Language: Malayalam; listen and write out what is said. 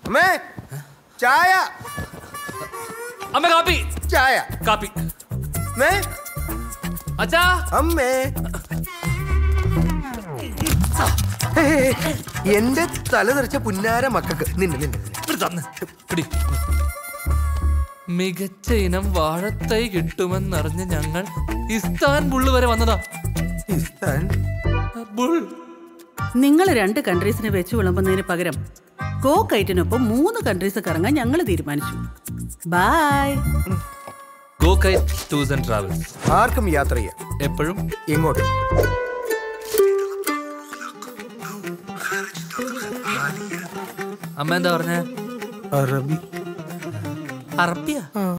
അമ്മേ ചായ അമ്മ കാപ്പി ചായ കാപ്പി അമ്മേ അച്ഛാ അമ്മേ ഹേ, എന്റെ തല തെറിച്ച പുന്നാര മക്കൾക്ക് നിന്നെ നിന്നെ നിന്നെ. ഇവിടെ തന്ന് പിടി മികച്ച ഇനം വാഴത്തൈ കിട്ടുമെന്നറിഞ്ഞ് ഞങ്ങൾ ഇസ്താൻബുള്ള് വരെ വന്നതാ ഇസ്താൻ ബുൾ നിങ്ങൾ രണ്ട് കൺട്രീസിനെ വെച്ച് വിളമ്പുന്നതിന് പകരം ഗോ കൈറ്റിനൊപ്പം മൂന്ന് കൺട്രീസ് കറങ്ങാൻ ഞങ്ങൾ തീരുമാനിച്ചു by Go Kite Tours and Travels ആർക്കും യാത്ര ചെയ്യാം എപ്പോഴും ഇങ്ങോട്ട് അമ്മ എന്താ പറഞ്ഞ അറബി അറബിയ